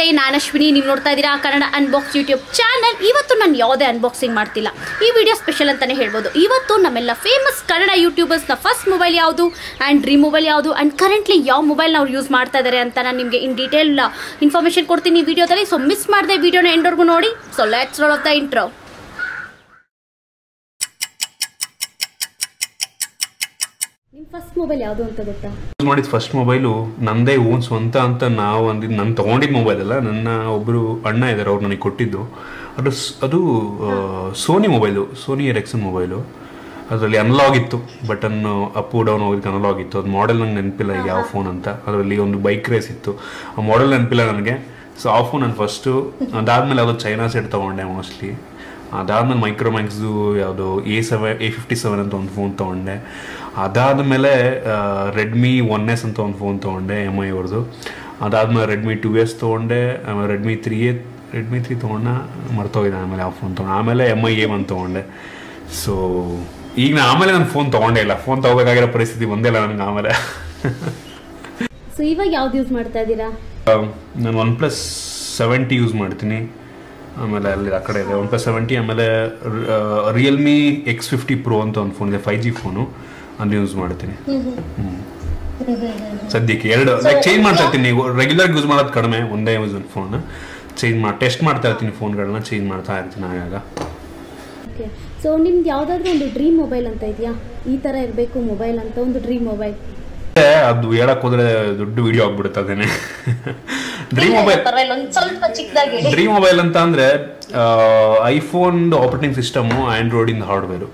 ನಾನು ಅಶ್ವಿನಿ ನೀವು ನೋಡ್ತಾ ಇದ್ದೀರಾ ಕನ್ನಡ ಅನ್ಬಾಕ್ಸ್ ಯೂಟ್ಯೂಬ್ ಚಾನಲ್ ಇವತ್ತು ನಾನು ಯಾವುದೇ ಅನ್ಬಾಕ್ಸಿಂಗ್ ಮಾಡ್ತಿಲ್ಲ ಈ ವಿಡಿಯೋ ಸ್ಪೆಷಲ್ ಅಂತಲೇ ಹೇಳ್ಬೋದು ಇವತ್ತು ನಮ್ಮೆಲ್ಲ ಫೇಮಸ್ ಕನ್ನಡ ಯೂಟ್ಯೂಬರ್ಸ್ನ ಫಸ್ಟ್ ಮೊಬೈಲ್ ಯಾವುದು ಆ್ಯಂಡ್ ಡ್ರೀಮ್ ಮೊಬೈಲ್ ಯಾವುದು ಆ್ಯಂಡ್ ಕರೆಂಟ್ಲಿ ಯಾವ ಮೊಬೈಲ್ ಅವ್ರು ಯೂಸ್ ಮಾಡ್ತಾ ಇದ್ದಾರೆ ಅಂತ ನಾನು ನಿಮಗೆ ಇನ್ ಡೀಟೇಲ್ ಇನ್ಫಾರ್ಮೇಷನ್ ಕೊಡ್ತೀನಿ ಈ ವಿಡಿಯೋದಲ್ಲಿ ಸೊ ಮಿಸ್ ಮಾಡದೆ ವಿಡಿಯೋನ ಎಂಡವರೆಗೂ ನೋಡಿ so let's roll off the intro ನಿಮ್ಮ ಫಸ್ಟ್ ಮೊಬೈಲ್ ಯಾವುದು ಅಂತ ಗೊತ್ತಾ ಯೂಸ್ ಮಾಡಿದ ಫಸ್ಟ್ ಮೊಬೈಲು ನಂದೇ ಓನ್ ಸ್ವಂತ ಅಂತ ನಾವು ಅಂದಿದ್ದು ನಾನು ತೊಗೊಂಡಿದ್ದ ಮೊಬೈಲ್ ಅಲ್ಲ ನನ್ನ ಒಬ್ಬರು ಅಣ್ಣ ಇದ್ದಾರೆ ಅವ್ರು ನನಗೆ ಕೊಟ್ಟಿದ್ದು ಅದು ಸ್- ಅದು Sony mobile Sony Ericsson mobile ಅದರಲ್ಲಿ ಅನಲಾಗ್ ಇತ್ತು ಬಟನ್ ಅಪ್ ಡೌನ್ ಹೋಗಿದ್ದು ಅನಲಾಗ್ ಇತ್ತು ಅದು ಮಾಡೆಲ್ ನಂಗೆ ನೆನಪಿಲ್ಲ ಈಗ ಯಾವ ಫೋನ್ ಅಂತ ಅದರಲ್ಲಿ ಒಂದು ಬೈಕ್ ರೇಸ್ ಇತ್ತು ಆ ಮಾಡೆಲ್ ನೆನಪಿಲ್ಲ ನನಗೆ ಸೊ ಆ ಫೋನ್ ನಾನು ಫಸ್ಟು ಅದಾದ್ಮೇಲೆ ಯಾವುದೋ ಚೈನಾ ಸೆಟ್ ತೊಗೊಂಡೆ ಮೋಸ್ಟ್ಲಿ ಅದಾದ್ಮೇಲೆ ಮೈಕ್ರೋಮ್ಯಾಕ್ಸ್ದು ಯಾವುದು A seven A fifty seven ಅಂತ ಒಂದು ಫೋನ್ ತೊಗೊಂಡೆ ಅದಾದಮೇಲೆ ರೆಡ್ಮಿ ಒನ್ ಎಸ್ ಅಂತ ಒಂದು ಫೋನ್ ತೊಗೊಂಡೆ ಎಮ್ ಐ ಅವ್ರದ್ದು ಅದಾದ್ಮೇಲೆ ರೆಡ್ಮಿ ಟು ಎಸ್ ತೊಗೊಂಡೆ ಆಮೇಲೆ Redmi three A Redmi three ತೊಗೊಂಡ ಮರ್ತೋಗಿದೆ ಆಮೇಲೆ ಆ ಫೋನ್ ತೊಗೊಂಡೆ ಆಮೇಲೆ ಎಮ್ ಐ ಎ ಒನ್ ತೊಗೊಂಡೆ ಸೊ ಈಗ ನಾನು ಆಮೇಲೆ ನಾನು ಫೋನ್ ತೊಗೊಂಡೇ ಇಲ್ಲ ಫೋನ್ ತೊಗೋಬೇಕಾಗಿರೋ ಪರಿಸ್ಥಿತಿ ಬಂದೇ ಇಲ್ಲ ನನಗೆ ಆಮೇಲೆ ಸೊ ಇವಾಗ ಯಾವ್ದು ಯೂಸ್ ಮಾಡ್ತಾ ಇದ್ದೀರಾ ನಾನು ಒನ್ ಪ್ಲಸ್ ಸೆವೆಂಟಿ ಯೂಸ್ ಮಾಡ್ತೀನಿ ಆಮೇಲೆ ಅಲ್ಲಿ ಆ ಕಡೆ ಇದೆ ಒನ್ ಪ್ಲಸ್ ಸೆವೆಂಟಿ ಆಮೇಲೆ ರಿಯಲ್ಮಿ ಎಕ್ಸ್ ಫಿಫ್ಟಿ ಪ್ರೋ ಅಂತ ಒಂದು ಫೋನ್ ಇದೆ ಫೈವ್ ಜಿ ಫೋನು ಅದನ್ನ ಯೂಸ್ ಮಾಡ್ತೀನಿ ಹ್ಮ್. ಸದ್ಯಕ್ಕೆ ಎರಡು ಲೈಕ್ ಚೇಂಜ್ ಮಾಡ್ತಾ ಇರ್ತೀನಿ ರೆಗ್ಯುಲರ್ ಯೂಸ್ ಮಾಡೋದು ಕಡಿಮೆ ಒಂದೇ ಯೂಸ್ ಫೋನ್ ಚೇಂಜ್ ಮಾಡಿ ಟೆಸ್ಟ್ ಮಾಡ್ತಾ ಇರ್ತೀನಿ ಫೋನ್ಗಳನ್ನ ಚೇಂಜ್ ಮಾಡ್ತಾ ಇರ್ತೀನಿ ಆಗಾಗ ಓಕೆ ಸೊ ನಿಮ್ದು ಯಾವುದಾದ್ರೂ ಒಂದು ಡ್ರೀಮ್ ಮೊಬೈಲ್ ಅಂತ ಇದೆಯಾ ಈ ಥರ ಇರಬೇಕು ಮೊಬೈಲ್ ಅಂತ ಒಂದು ಡ್ರೀಮ್ ಮೊಬೈಲ್ ಮತ್ತೆ ಅದು ಹೇಳಕ್ ಹೋದ್ರೆ ದೊಡ್ಡ ವಿಡಿಯೋ ಆಗ್ಬಿಡುತ್ತೆ ಅದೇನೆ ಡ್ರೀಮ್ ಮೊಬೈಲ್ ಪರವಾಗಿಲ್ಲ ಒಂದ್ ಸ್ವಲ್ಪ ಚಿಕ್ಕದಾಗಿ ಹೇಳಿ ಡ್ರೀಮ್ ಮೊಬೈಲ್ ಅಂತ ಅಂದ್ರೆ ಐಫೋನ್ ಆಪರೇಟಿಂಗ್ ಸಿಸ್ಟಮ್ ಆಂಡ್ರಾಯ್ಡ್ ಇಂದ ಹಾರ್ಡ್ವೇರು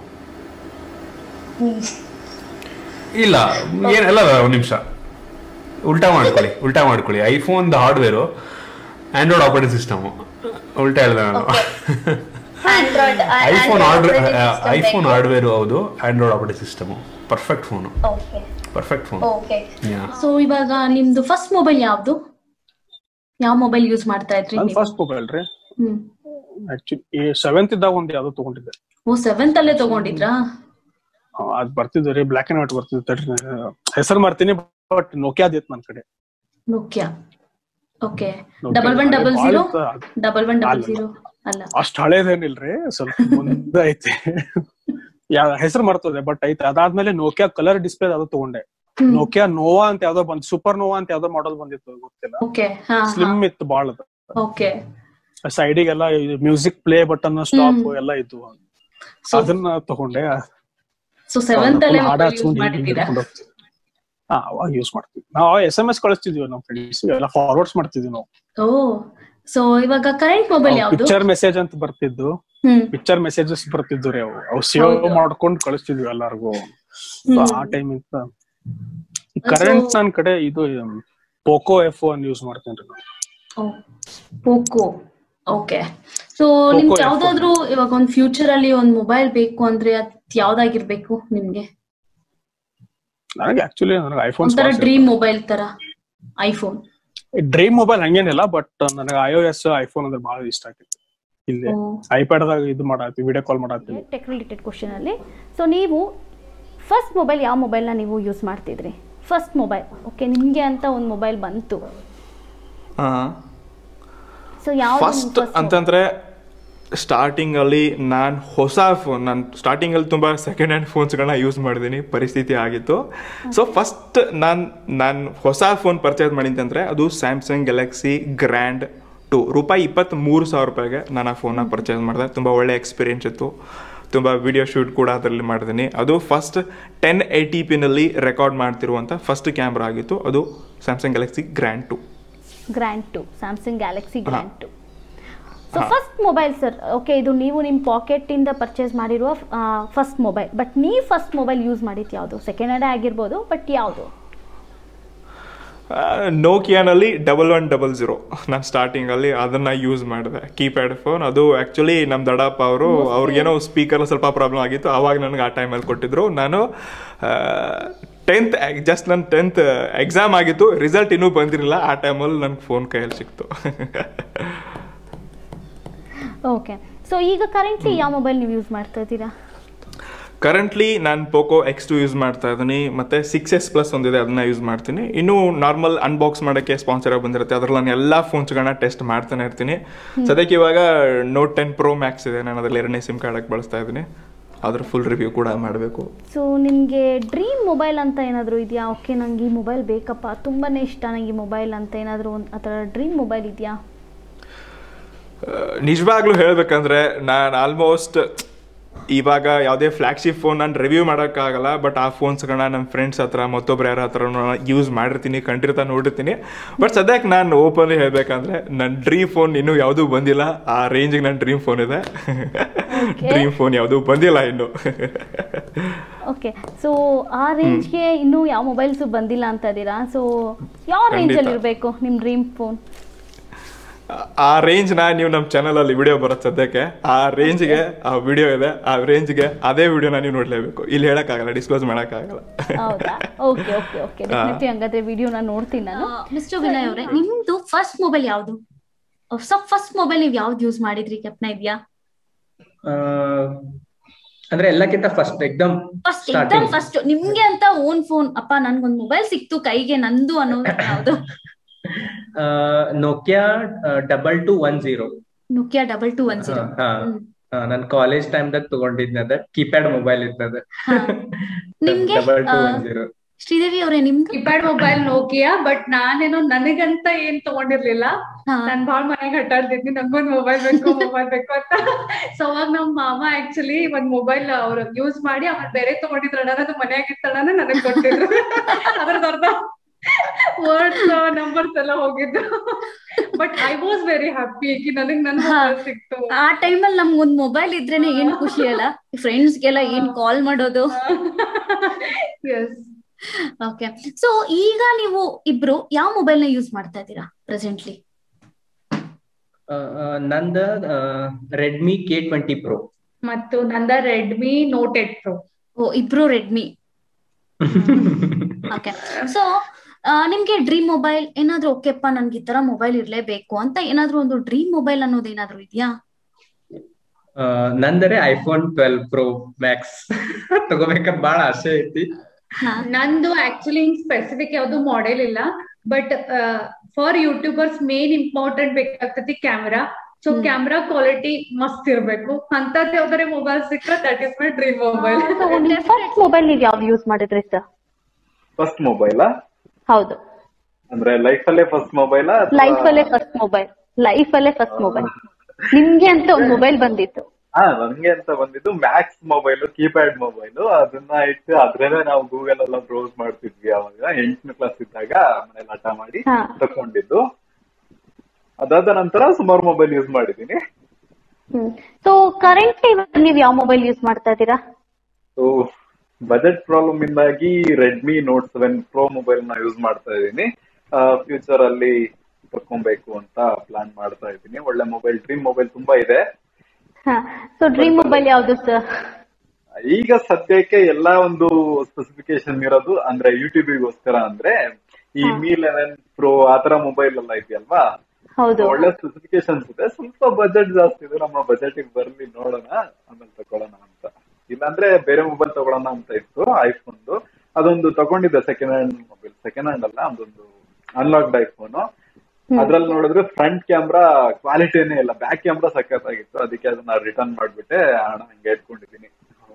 ಇಲ್ಲ ಏನಲ್ಲ ಒಂದು ನಿಮಿಷ ಉಲ್ಟಾ ಮಾಡ್ಕೊಳ್ಳಿ ಉಲ್ಟಾ ಮಾಡ್ಕೊಳ್ಳಿ iPhone hardware Android operating system ಉಲ್ಟಾ ಹೇಳ್ದೆ ನಾನು Android iPhone hardware iPhone hardware ಹೌದು Android operating system perfect phone okay perfect phone okay so ಇವಾಗ ನಿಮ್ದು ಫಸ್ಟ್ ಮೊಬೈಲ್ ಯಾವ್ದು ಯಾವ ಮೊಬೈಲ್ ಯೂಸ್ ಮಾಡ್ತಾ ಇದ್ರಿ ನನ್ ನೀವು ಫಸ್ಟ್ ಮೊಬೈಲ್ ರೀ ಹ್ಮ್ ಆಕ್ಚುಲಿ ಸೆವೆಂತ್ ಇದ್ದಾಗ ಒಂದ್ ಯಾವ್ದೋ ತಗೊಂಡಿದ್ದೆ ಓ ಸೆವೆಂತ್ ಅಲ್ಲೇ ತಗೊಂಡಿದ್ರಾ ಆ, ಅದ್ ಬರ್ತಿದ್ವು ರೀ ಬ್ಲಾಕ್ ಅಂಡ್ ವೈಟ್ ಬರ್ತಿದ್ವು ತಡ್ರಿ ಹೆಸರು ಮಾಡ್ತೀನಿ ಬಟ್ ನೋಕಿಯಾದ ಇತ್ತು ನನ್ ಕಡೆ Nokia okay Nokia. Double one double ಭಾಳ ಜೀರೋ ಇತ್ತು ಅದು. ಡಬಲ್ ಒನ್ ಡಬಲ್ ಅಲ್ಲ. ಜೀರೋ ಅಲ್ಲ ಅಷ್ಟ್ ಹಳೇದೇನಿಲ್ರಿ ಸ್ವಲ್ಪ ಮುಂದೆ ಐತಿ ಯಾ ಹೆಸರು ಮರ್ತದೆ ಬಟ್ ಐತೆ ಅದಾದ್ಮೇಲೆ ನೋಕಿಯಾ ಕಲರ್ ಡಿಸ್ಪ್ಲೇ ಯಾವ್ದೋ ತಗೊಂಡೆ ನೋಕಿಯಾ ನೋವಾ ಅಂತ ಯಾವ್ದೋ ಬಂದ್ ಸೂಪರ್ ನೋವಾ ಅಂತ ಯಾವ್ದೋ ಮಾಡೆಲ್ ಬಂದಿತ್ತು ಗೊತ್ತಿಲ್ಲ ಓಕೆ ಹಾ ಸ್ಲಿಮ್ ಇತ್ತು ಬಾಳ ಓಕೆ ಸೈಡಿಗೆಲ್ಲ ಮ್ಯೂಸಿಕ್ ಪ್ಲೇ ಬಟನ್ ಸ್ಟಾಪ್ ಹ್ಮ್. ಎಲ್ಲ ಇತ್ತು ಸೊ ಅದನ್ನ ತಗೊಂಡೆ ಸೊ ಸೆವೆಂತ್ ಅಲ್ಲೇ ಹಾಡ ಮೊಬೈಲ್ ಯೂಸ್ ಹಚ್ಕೊಂಡು ಮಾಡಿದ್ದೀರಾ ಹಿಡ್ಕೊಂಡು ಹೋಗ್ತಿದ್ವಿ. ಹಾ ಅವಾಗ ಯೂಸ್ ಮಾಡ್ತೀವಿ ನಾವು ಎಸ್ ಎಂ ಎಸ್ ಕಳಿಸ್ತಿದ್ವಿ ನಮ್ಮ ಫ್ರೆಂಡ್ಸ್ ಎಲ್ಲ ಫಾರ್ವರ್ಡ್ಸ್ ಮಾಡ್ತಿದ್ವಿ ನಾವು ಓ ಸೊ ಇವಾಗ ಕರೆಂಟ್ ಮೊಬೈಲ್ ಯಾವ್ದು ಪಿಕ್ಚರ್ ಮೆಸೇಜ್ ಅಂತ ಬರ್ತಿದ್ದು ಹ್ಮ್ ಪಿಕ್ಚರ್ ಮೆಸೇಜಸ್ ಬರ್ತಿದ್ದು ರೀ ಅವು ಅವು ಸೇವ್ ಹೌದು. ಮಾಡ್ಕೊಂಡು ಕಳಿಸ್ತಿದ್ವಿ ಎಲ್ಲಾರ್ಗು ಹ್ಮ್. ಆ ಟೈಮ್ ಇಂದ ಕರೆಂಟ್ ನನ್ ಕಡೆ ಇದು ಪೋಕೋ ಎಫ್ ಒನ್ ಯೂಸ್ ಮಾಡ್ತೇನೆ ರೀ ಪೋಕೋ ಓಕೆ ಸೊ Poco ನಿಮ್ಗೆ F1. ಯಾವ್ದಾದ್ರು ಇವಾಗ ಒಂದ್ ಫ್ಯೂಚರ್ ಅಲ್ಲಿ ಒಂದ್ ಮೊಬೈಲ್ ಬೇಕು ಅಂದ್ರೆ ಅದ್ ಯಾವ್ದಾಗಿರ್ಬೇಕು ನಿಮ್ಗೆ ನನಗೆ ಆಕ್ಚುಲಿ ನನಗೆ ಐಫೋನ್ ಒಂಥರ ಡ್ರೀಮ್ ಮೊಬೈಲ್ ತರ ಐಫೋನ್ ಡ್ರೀಮ್ ಮೊಬೈಲ್ ಹಂಗೇನಿಲ್ಲ ಬಟ್ ನನಗೆ ಐ ಎಸ್ ಐಫೋನ್ ಅಂದ್ರೆ ಬಹಳ ಇಷ್ಟ ಆಗ್ತಿತ್ತು ಇಲ್ಲಿ ಐಪ್ಯಾಡ್ ದಾಗ ಇದು ಮಾಡತ್ತೀವಿ ವಿಡಿಯೋ ಕಾಲ್ ಮಾಡತ್ತೀವಿ ಟೆಕ್ ರಿಲೇಟೆಡ್ ಕ್ವಶನ್ ಅಲ್ಲಿ ಸೊ ನೀವು ಫಸ್ಟ್ ಮೊಬೈಲ್ ಯಾವ ಮೊಬೈಲ್ನ ನೀವು ಯೂಸ್ ಮಾಡ್ತಿದ್ರಿ ಫಸ್ಟ್ ಮೊಬೈಲ್ ಓಕೆ ನಿಮ್ಗೆ ಅಂತ ಒಂದು ಮೊಬೈಲ್ ಬಂತು ಸೊ ಯಾವ ಫಸ್ಟ್ ಅಂತಂದ್ರೆ ಸ್ಟಾರ್ಟಿಂಗ್ ಅಲ್ಲಿ ನಾನು ಹೊಸ ಫೋನ್ ನಾನು ಸ್ಟಾರ್ಟಿಂಗ್ ಅಲ್ಲಿ ತುಂಬಾ ಸೆಕೆಂಡ್ ಹ್ಯಾಂಡ್ ಫೋನ್ಸ್ಗಳನ್ನ ಯೂಸ್ ಮಾಡಿದ್ದೀನಿ ಪರಿಸ್ಥಿತಿ ಆಗಿತ್ತು ಸೊ ಫಸ್ಟ್ ನಾನು ನಾನು ಹೊಸ ಫೋನ್ ಪರ್ಚೇಸ್ ಮಾಡಿದ್ದಂದ್ರೆ ಅದು ಸ್ಯಾಮ್ಸಂಗ್ ಗ್ಯಾಲಕ್ಸಿ ಗ್ರ್ಯಾಂಡ್ ಟು ರೂಪಾಯಿ ಇಪ್ಪತ್ತ್ ಮೂರು ಸಾವಿರ ರೂಪಾಯಿಗೆ ನಾನು ಆ ಫೋನ್ನ ಪರ್ಚೇಸ್ ಮಾಡಿದೆ ತುಂಬ ಒಳ್ಳೆ ಎಕ್ಸ್ಪೀರಿಯನ್ಸ್ ಇತ್ತು ತುಂಬ ವಿಡಿಯೋ ಶೂಟ್ ಕೂಡ ಅದರಲ್ಲಿ ಮಾಡಿದ್ದೀನಿ ಅದು ಫಸ್ಟ್ ಟೆನ್ ಏಯ್ಟಿ ಪಿನಲ್ಲಿ ರೆಕಾರ್ಡ್ ಮಾಡ್ತಿರುವಂಥ ಫಸ್ಟ್ ಕ್ಯಾಮ್ರಾ ಆಗಿತ್ತು ಅದು Samsung Galaxy Grand two Grand two Samsung Galaxy Grand two so first mobile sir okay ಇದು ನೀವು ನಿಮ್ಮ ಪಾಕೆಟಿಂದ ಪರ್ಚೇಸ್ ಮಾಡಿರುವ ಫಸ್ಟ್ ಮೊಬೈಲ್ ಬಟ್ ನೀವು ಫಸ್ಟ್ ಮೊಬೈಲ್ ಯೂಸ್ ಮಾಡಿದ್ದು ಯಾವುದು ಸೆಕೆಂಡ್ ಹ್ಯಾಂಡ್ ಆಗಿರ್ಬೋದು ಬಟ್ ಯಾವುದು ನೋಕಿಯಾನಲ್ಲಿ ಡಬಲ್ ಒನ್ ಡಬಲ್ ಜೀರೋ ನಾನು ಸ್ಟಾರ್ಟಿಂಗಲ್ಲಿ ಅದನ್ನು ಯೂಸ್ ಮಾಡಿದೆ ಕೀಪ್ಯಾಡ್ ಫೋನ್ ಅದು ಆ್ಯಕ್ಚುಲಿ ನಮ್ಮ ದಡಪ್ಪ ಅವರು ಅವ್ರಿಗೇನೋ ಸ್ಪೀಕರ್ ಸ್ವಲ್ಪ ಪ್ರಾಬ್ಲಮ್ ಆಗಿತ್ತು ಆವಾಗ ನನಗೆ ಆ ಟೈಮಲ್ಲಿ ಕೊಟ್ಟಿದ್ರು ನಾನು ಟೆಂತ್ ಜಸ್ಟ್ ನನ್ನ ಟೆಂತ್ ಎಕ್ಸಾಮ್ ಆಗಿತ್ತು ರಿಸಲ್ಟ್ ಇನ್ನೂ ಬಂದಿರಲಿಲ್ಲ ಆ ಟೈಮಲ್ಲಿ ನನಗೆ ಫೋನ್ ಕೈಯಲ್ಲಿ ಸಿಕ್ತು ಓಕೆ ಸೊ ಈಗ ಕರೆಂಟ್ಲಿ ಯಾವ ಮೊಬೈಲ್ ನೀವು ಯೂಸ್ ಮಾಡ್ತಾ ಇದ್ದೀರಾ ಕರೆಂಟ್ಲಿ ನಾನು ಪೋಕೋ ಎಕ್ಸ್ ಟು ಯೂಸ್ ಮಾಡ್ತಾ ಇದ್ದೀನಿ ಮತ್ತು ಸಿಕ್ಸ್ ಎಸ್ ಪ್ಲಸ್ ಒಂದಿದೆ ಅದನ್ನ ಯೂಸ್ ಮಾಡ್ತೀನಿ ಇನ್ನೂ ನಾರ್ಮಲ್ ಅನ್ಬಾಕ್ಸ್ ಮಾಡೋಕ್ಕೆ ಸ್ಪಾನ್ಸರ್ ಆಗಿ ಬಂದಿರುತ್ತೆ ಅದ್ರಲ್ಲಿ ನಾನು ಎಲ್ಲ ಫೋನ್ಸ್ಗಳನ್ನ ಟೆಸ್ಟ್ ಮಾಡ್ತಾನೆ ಇರ್ತೀನಿ ಸದ್ಯಕ್ಕೆ ಇವಾಗ ನೋಟ್ ಟೆನ್ ಪ್ರೋ ಮ್ಯಾಕ್ಸ್ ಇದೆ ನಾನು ಅದರಲ್ಲಿ ಎರಡನೇ ಸಿಮ್ ಕಾರ್ಡಕ್ಕೆ ಬಳಸ್ತಾ ಇದ್ದೀನಿ ಅದ್ರ ಫುಲ್ ರಿವ್ಯೂ ಕೂಡ ಮಾಡಬೇಕು ಸೊ ನಿಮಗೆ ಡ್ರೀಮ್ ಮೊಬೈಲ್ ಅಂತ ಏನಾದರೂ ಇದೆಯಾ ಓಕೆ ನಂಗೆ ಈ ಮೊಬೈಲ್ ಬೇಕಪ್ಪ ತುಂಬಾ ಇಷ್ಟ ನಂಗೆ ಈ ಮೊಬೈಲ್ ಅಂತ ಏನಾದರೂ ಒಂದು ಆ ಥರ ಡ್ರೀಮ್ ಮೊಬೈಲ್ ಇದೆಯಾ ನಿಜವಾಗ್ಲೂ ಹೇಳ್ಬೇಕಂದ್ರೆ ನಾನು ಆಲ್ಮೋಸ್ಟ್ ಇವಾಗ ಯಾವುದೇ ಫ್ಲ್ಯಾಗ್ಶಿಪ್ ಫೋನ್ ನಾನು ರಿವ್ಯೂ ಮಾಡೋಕ್ಕಾಗಲ್ಲ ಬಟ್ ಆ ಫೋನ್ಸ್ಗಳನ್ನ ನಮ್ಮ ಫ್ರೆಂಡ್ಸ್ ಹತ್ರ ಮತ್ತೊಬ್ಬರು ಯಾರ ಹತ್ರ ಯೂಸ್ ಮಾಡಿರ್ತೀನಿ ಕಂಡಿರ್ತಾ ನೋಡಿರ್ತೀನಿ ಬಟ್ ಸದ್ಯಕ್ಕೆ ನಾನು ಓಪನ್ಲಿ ಹೇಳಬೇಕಂದ್ರೆ ನನ್ನ ಡ್ರೀಮ್ ಫೋನ್ ಇನ್ನೂ ಯಾವುದೂ ಬಂದಿಲ್ಲ ಆ ರೇಂಜಿಗೆ ನನ್ನ ಡ್ರೀಮ್ ಫೋನ್ ಇದೆ ಡ್ರೀಮ್ ಫೋನ್ ಯಾವುದೂ ಬಂದಿಲ್ಲ ಇನ್ನು ಓಕೆ ಸೊ ಆ ರೇಂಜ್ಗೆ ಇನ್ನೂ ಯಾವ ಮೊಬೈಲ್ಸು ಬಂದಿಲ್ಲ ಅಂತ ಇದ್ದೀರಾ ಸೊ ಯಾವ ಖಂಡಿತ. ರೇಂಜಲ್ಲಿ ಇರಬೇಕು ನಿಮ್ಮ ಡ್ರೀಮ್ ಫೋನ್ ಆ ರೇಂಜ್ನ ನೀವು ನಮ್ಮ ಚಾನಲಲ್ಲಿ ವಿಡಿಯೋ ಬರುತ್ತೆ ಸದ್ಯಕ್ಕೆ ಆ ರೇಂಜ್ಗೆ ಆ ವಿಡಿಯೋ ಇದೆ ಆ ರೇಂಜ್ಗೆ ಅದೇ ವಿಡಿಯೋನ ನೀವು ನೋಡಲೇಬೇಕು ಇಲ್ಲಿ ಹೇಳೋಕ್ಕಾಗಲ್ಲ ಡಿಸ್ಕ್ಲೋಸ್ ಮಾಡೋಕ್ಕಾಗಲ್ಲ ಹೌದಾ ಓಕೆ ಓಕೆ ಓಕೆ ಡೆಫಿನೆಟ್ಲಿ ಹಂಗಾದ್ರೆ ವಿಡಿಯೋನ ನೋಡ್ತೀನಿ ನಾನು ಮಿಸ್ಟರ್ ವಿನಯ್ ಅವರೇ ನಿಮ್ದು ಫಸ್ಟ್ ಮೊಬೈಲ್ ಯಾವುದು ಸೊ ಫಸ್ಟ್ ಮೊಬೈಲ್ ನೀವು ಯಾವ್ದು ಯೂಸ್ ಮಾಡಿದ್ರಿ ಕೆಪ್ನ ಇದೆಯಾ ಆ, ಅಂದ್ರೆ ಎಲ್ಲಕ್ಕಿಂತ ಫಸ್ಟ್ ಎಕ್ದಮ್ ಫಸ್ಟ್ ಎಕ್ದಮ್ Starting. ಫಸ್ಟ್ ನಿಮ್ಗೆ ಅಂತ ಓನ್ ಫೋನ್ ಅಪ್ಪ ನನ್ಗೊಂದ್ ಮೊಬೈಲ್ ಸಿಕ್ತು ಕೈಗೆ ನಂದು ಅನ್ನೋದು ಯಾವ್ದು Nokia double two one zero Nokia double two one zero ನನ್ ಕಾಲೇಜ್ ಟೈಮ್ದಾಗ ತಗೊಂಡಿದ್ನ ಅದ ಕೀಪ್ಯಾಡ್ ಮೊಬೈಲ್ ಇತ್ತದ ನಿಮ್ಗೆ ಡಬಲ್ ಟು ಆ, ಒನ್ ಜೀರೋ ಶ್ರೀದೇವಿ ಅವರೇ ನಿಮ್ದು ಕೀಪ್ಯಾಡ್ ಮೊಬೈಲ್ ನೋಕಿಯಾ ಬಟ್ ನಾನೇನೋ ನನಗಂತ ಏನ್ ತಗೊಂಡಿರ್ಲಿಲ್ಲ ಹಾ. ನಾನ್ ಬಾಳ್ ಮನೆಗ್ ಹಟ್ಟಾಡ್ತಿದ್ನಿ ನಂಗೊಂದ್ ಮೊಬೈಲ್ ಬೇಕು ಮೊಬೈಲ್ ಬೇಕು ಅಂತ ಸೊ ಅವಾಗ ನಮ್ ಮಾಮ ಆಕ್ಚುಲಿ ಒಂದ್ ಮೊಬೈಲ್ ಅವ್ರು ಯೂಸ್ ಮಾಡಿ ಆಮೇಲೆ ಬೇರೆ ತಗೊಂಡಿದ್ರಣ್ಣ ಅದು ಮನ್ಯಾಗ ಇತ್ತಣ್ಣ ನನಗ್ ಕೊಟ್ಟಿದ್ರು ಅದ್ರದ್ದು ಅರ್ಧ ವರ್ಡ್ಸ್ ನಂಬರ್ಸ್ ಎಲ್ಲ ಹೋಗಿದ್ದು but I was very happy ಕಿ ನನಗ್ ನನ್ ಹಾ. ಮೊಬೈಲ್ ಸಿಕ್ತು ಆ ಟೈಮಲ್ಲಿ ನಮ್ಗೆ ಒಂದ್ ಮೊಬೈಲ್ ಇದ್ರೇನೆ ಏನ್ ಖುಷಿ ಅಲ್ಲ ಫ್ರೆಂಡ್ಸ್ಗೆಲ್ಲ ಏನ್ ಕಾಲ್ ಮಾಡೋದು ಎಸ್ ಓಕೆ ಸೊ ಈಗ ನೀವು ಇಬ್ರು ಯಾವ ಮೊಬೈಲ್ ನ ಯೂಸ್ ಮಾಡ್ತಾ ಇದ್ದೀರಾ ಪ್ರೆಸೆಂಟ್ಲಿ ನಂದ ರೆಡ್ಮಿ ಕೆ ಟ್ವೆಂಟಿ ಪ್ರೋ ಮತ್ತು ನಂದ ರೆಡ್ಮಿ ನೋಟ್ ಏಟ್ ಪ್ರೋ ಓ ಇಬ್ರು ರೆಡ್ಮಿ ಓಕೆ ಸೊ ನಿಮ್ಗೆ ಡ್ರೀಮ್ ಮೊಬೈಲ್ ಏನಾದ್ರೂ ಓಕೆಪ್ಪ ನನ್ಗೆ ಈ ತರ ಮೊಬೈಲ್ ಇರ್ಲೇಬೇಕು ಅಂತ ಏನಾದ್ರೂ ಒಂದು ಡ್ರೀಮ್ ಮೊಬೈಲ್ ಅನ್ನೋದು ಏನಾದ್ರೂ ಇದೆಯಾ ನಂದರೆ ಐಫೋನ್ ಟ್ವೆಲ್ ಪ್ರೋ ಮ್ಯಾಕ್ಸ್ ತಗೋಬೇಕಂತ ಬಾಳ ಆಸೆ ಐತಿ ನಂದು ಆಕ್ಚುಲಿ ಹಿಂಗ್ ಸ್ಪೆಸಿಫಿಕ್ ಯಾವ್ದು ಮಾಡೆಲ್ ಇಲ್ಲ but for YouTubers main important ಬೇಕಾಗ್ತತಿ ಕ್ಯಾಮ್ರಾ ಸೊ ಕ್ಯಾಮ್ರಾ ಕ್ವಾಲಿಟಿ ಮಸ್ತ್ ಇರ್ಬೇಕು ಅಂತದ್ ಯಾವ್ದಾರೆ ಮೊಬೈಲ್ ಸಿಕ್ಕ್ರೆ that is my dream mobile first mobile ನೀವು ಯಾವ್ದು ಯೂಸ್ ಮಾಡಿದ್ರಿ ಸರ್ ಫಸ್ಟ್ ಮೊಬೈಲಾ ಹೌದು ಅಂದ್ರೆ ಲೈಫ್ ಅಲ್ಲೇ ಫಸ್ಟ್ ಮೊಬೈಲಾ ಲೈಫ್ ಅಲ್ಲೇ ಫಸ್ಟ್ ಮೊಬೈಲ್ ಲೈಫ್ ಅಲ್ಲೇ ಫಸ್ಟ್ ಮೊಬೈಲ್ ನಿಮ್ಗೆ ಅಂತ ಒಂದು ಮೊಬೈಲ್ ಬಂದಿತ್ತು ಹಾ ನನ್ಗೆ ಅಂತ ಬಂದಿದ್ದು ಮ್ಯಾಕ್ಸ್ ಮೊಬೈಲ್ ಕೀಪ್ಯಾಡ್ ಮೊಬೈಲ್ ಅದನ್ನ ಇಟ್ಟು ಅದ್ರಲ್ಲೇ ನಾವು ಗೂಗಲ್ ಎಲ್ಲ ಬ್ರೌಸ್ ಮಾಡ್ತಿದ್ವಿ ಅವಾಗ ಎಂಟನೇ ಕ್ಲಾಸ್ ಇದ್ದಾಗ ಮನೇಲಿ ಹಠ ಮಾಡಿ ಹಾ. ತಕೊಂಡಿದ್ದು ಅದಾದ ನಂತರ ಸುಮಾರು ಮೊಬೈಲ್ ಯೂಸ್ ಮಾಡಿದೀನಿ ಸೊ ಕರೆಂಟ್ಲಿ ನೀವು ಯಾವ ಮೊಬೈಲ್ ಯೂಸ್ ಮಾಡ್ತಾ ಇದ್ದೀರಾ ಸೊ ಬಜೆಟ್ ಪ್ರಾಬ್ಲಮ್ ಇಂದಾಗಿ Redmi Note seven pro mobile ನ ಯೂಸ್ ಮಾಡ್ತಾ ಇದ್ದೀನಿ ಫ್ಯೂಚರ್ ಅಲ್ಲಿ ತಕೊಬೇಕು ಅಂತ ಪ್ಲಾನ್ ಮಾಡ್ತಾ ಇದ್ದೀನಿ ಒಳ್ಳೆ ಮೊಬೈಲ್ ಡ್ರೀಮ್ ಮೊಬೈಲ್ ತುಂಬಾ ಇದೆ ಹಾ ಸೊ ಡ್ರೀಮ್ ಮೊಬೈಲ್ ಯಾವ್ದು ಸರ್ ಈಗ ಸದ್ಯಕ್ಕೆ ಎಲ್ಲಾ ಒಂದು ಸ್ಪೆಸಿಫಿಕೇಶನ್ ಇರೋದು ಅಂದ್ರೆ ಯೂಟ್ಯೂಬಿಗೋಸ್ಕರ ಅಂದ್ರೆ ಈ ಮಿ ಲೆವೆನ್ ಪ್ರೋ ಆತರ ಮೊಬೈಲ್ ಎಲ್ಲ ಇದೆಯಲ್ವಾ ಹೌದು ಒಳ್ಳೆ ಸ್ಪೆಸಿಫಿಕೇಶನ್ಸ್ ಇದೆ ಸ್ವಲ್ಪ ಬಜೆಟ್ ಜಾಸ್ತಿ ಇದೆ ನಮ್ಮ ಬಜೆಟ್ ಬರ್ಲಿ ನೋಡೋಣ ಆಮೇಲೆ ತಗೊಳ್ಳೋಣ ಅಂತ ಇಲ್ಲಾಂದ್ರೆ ಬೇರೆ ಮೊಬೈಲ್ ತಗೊಳ್ಳೋಣ ಅಂತ ಇತ್ತು ಐಫೋನ್ದು ಅದೊಂದು ತಗೊಂಡಿದ್ದೆ second hand mobile second hand ಅಲ್ಲ ಅದೊಂದು ಅನ್ಲಾಕ್ಡ್ ಐಫೋನ್ ಅದ್ರಲ್ಲಿ ನೋಡಿದ್ರೆ ಫ್ರಂಟ್ ಕ್ಯಾಮ್ರಾ ಕ್ವಾಲಿಟಿನೇ ಇಲ್ಲ ಬ್ಯಾಕ್ ಕ್ಯಾಮ್ರಾ ಸಖತ್ತಾಗಿತ್ತು ಅದಕ್ಕೆ ಅದನ್ನ ರಿಟರ್ನ್ ಮಾಡ್ಬಿಟ್ಟೆ ಹಣ ಹಂಗೆ ಇಟ್ಕೊಂಡಿದ್ದೀನಿ